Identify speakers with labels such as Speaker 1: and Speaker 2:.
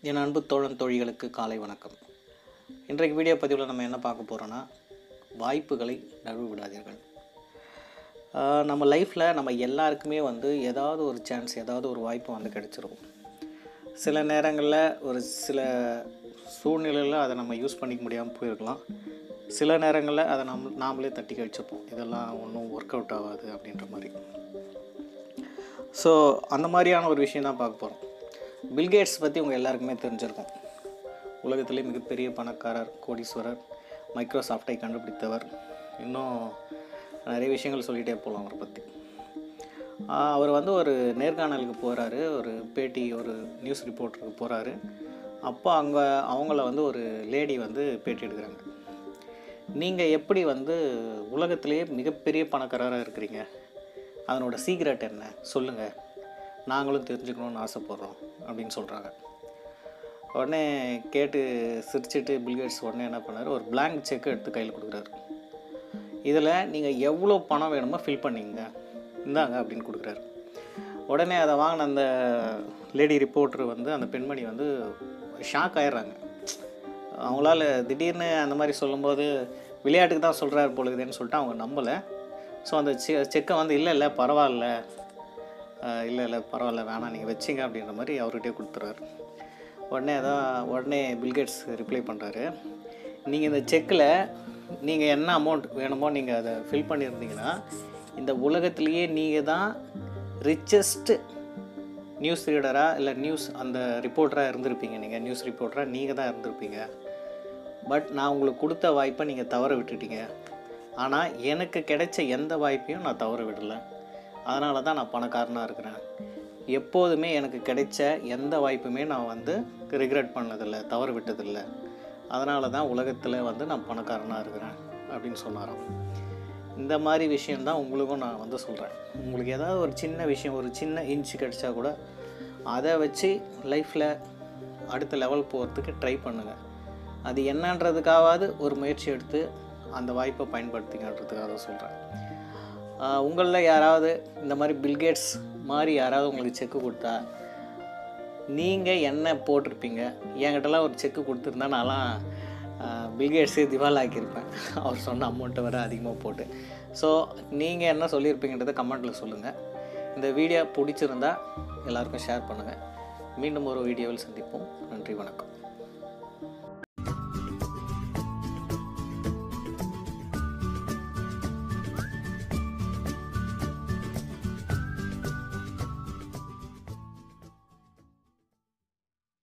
Speaker 1: என் அன்பு தோழன் தோழிகளுக்கு காலை வணக்கம் இன்றைக்கு வீடியோ பதிவில் நம்ம என்ன பார்க்க போகிறோன்னா வாய்ப்புகளை நழுவ விடாதீர்கள் ஆஹ் நம்ம லைஃப்பில் நம்ம எல்லாருக்குமே வந்து ஏதாவது ஒரு சான்ஸ் ஏதாவது ஒரு வாய்ப்பு வந்து கிடச்சிரும் சில நேரங்களில் ஒரு சில சூழ்நிலையில் அதை நம்ம யூஸ் பண்ணிக்க முடியாமல் போயிருக்கலாம் சில நேரங்களில் அதை நம்ம நாமளே தட்டி கழிச்சிருப்போம் இதெல்லாம் ஒன்றும் ஒர்க் அவுட் ஆகாது அப்படின்ற மாதிரி ஸோ அந்த மாதிரியான ஒரு விஷயம் தான் பார்க்க போகிறோம் பில்கேட்ஸ் பற்றி உங்கள் எல்லாருக்குமே தெரிஞ்சிருக்கும் உலகத்திலே மிகப்பெரிய பணக்காரர் கோடீஸ்வரர் மைக்ரோசாஃப்டை கண்டுபிடித்தவர் இன்னும் நிறைய விஷயங்கள் சொல்லிகிட்டே போகலாம் அவரை பற்றி ஆஹ் அவர் வந்து ஒரு நேர்காணலுக்கு போகிறாரு ஒரு பேட்டி ஒரு நியூஸ் ரிப்போர்ட்டருக்கு போகிறாரு அப்போ அங்கே அவங்கள வந்து ஒரு லேடி வந்து பேட்டி எடுக்கிறாங்க நீங்கள் எப்படி வந்து உலகத்திலேயே மிகப்பெரிய பணக்காரராக இருக்கிறீங்க அதனோட சீக்ரெட் என்ன சொல்லுங்கள் நாங்களும் தெரிஞ்சுக்கணும்னு ஆசைப்பட்றோம் அப்படின்னு சொல்கிறாங்க உடனே கேட்டு சிரிச்சிட்டு பில்கேட்ஸ் உடனே என்ன பண்ணார் ஒரு blank செக் எடுத்து கையில் கொடுக்குறாரு இதில் நீங்கள் எவ்வளோ பணம் வேணுமோ ஃபில் பண்ணிங்க இந்தாங்க அப்படின்னு கொடுக்குறாரு உடனே அதை வாங்கின அந்த லேடி ரிப்போர்ட்டர் வந்து அந்த பெண்மணி வந்து ஷாக் ஆயிடுறாங்க அவங்களால திடீர்னு அந்த மாதிரி சொல்லும்போது விளையாட்டுக்கு தான் சொல்கிறாரு பொழுதுன்னு சொல்லிட்டு அவங்க நம்பலை ஸோ அந்த செ செக்கை வந்து இல்லை இல்லை பரவாயில்ல அஹ் இல்லை இல்லை பரவாயில்ல வேணாம் நீங்கள் வச்சிங்க அப்படின்ற மாதிரி அவர்கிட்டயே கொடுத்துறாரு உடனே அதான் உடனே பில்கேட்ஸ் ரிப்ளை பண்ணுறாரு நீங்கள் இந்த செக்கில் நீங்கள் என்ன அமௌண்ட் வேணுமோ நீங்கள் அதை ஃபில் பண்ணியிருந்தீங்கன்னா இந்த உலகத்திலேயே நீங்கள் தான் ரிச்சஸ்ட்டு நியூஸ் ரீடராக இல்லை நியூஸ் அந்த ரிப்போர்ட்டராக இருந்திருப்பீங்க நீங்கள் நியூஸ் ரிப்போர்ட்டராக நீங்கள் தான் இருந்திருப்பீங்க பட் நான் உங்களுக்கு கொடுத்த வாய்ப்பை நீங்கள் தவற விட்டுட்டீங்க ஆனால் எனக்கு கிடைச்ச எந்த வாய்ப்பையும் நான் தவற விடலை அதனால தான் நான் பணக்காரனாக இருக்கிறேன் எப்போதுமே எனக்கு கிடைச்ச எந்த வாய்ப்புமே நான் வந்து ரிக்ரெட் பண்ணதில்லை தவற விட்டதில்லை அதனால தான் உலகத்தில் வந்து நான் பணக்காரனாக இருக்கிறேன் அப்படின்னு சொன்னாராம் இந்த மாதிரி விஷயந்தான் உங்களுக்கும் நான் வந்து சொல்கிறேன் உங்களுக்கு ஏதாவது ஒரு சின்ன விஷயம் ஒரு சின்ன இன்ச் கிடைச்சா கூட அதை வச்சு லைஃப்பில் அடுத்த லெவல் போகிறதுக்கு ட்ரை பண்ணுங்கள் அது என்னன்றதுக்காவது ஒரு முயற்சி எடுத்து அந்த வாய்ப்பை பயன்படுத்திங்கன்றதுக்காக சொல்கிறேன் உங்களில் யாராவது இந்த மாதிரி பில்கேட்ஸ் மாதிரி யாராவது உங்களுக்கு செக்கு கொடுத்தா நீங்கள் என்ன போட்டிருப்பீங்க என்கிட்டலாம் ஒரு செக்கு கொடுத்துருந்தா நான்லாம் பில்கேட்ஸே திவால் ஆக்கியிருப்பேன் அவர் சொன்ன அமௌண்ட்டை வர அதிகமாக போட்டு ஸோ நீங்கள் என்ன சொல்லியிருப்பீங்கன்றதை கமெண்ட்டில் சொல்லுங்கள் இந்த வீடியோ பிடிச்சிருந்தா எல்லாருக்கும் ஷேர் பண்ணுங்கள் மீண்டும் ஒரு வீடியோவில் சந்திப்போம் நன்றி வணக்கம்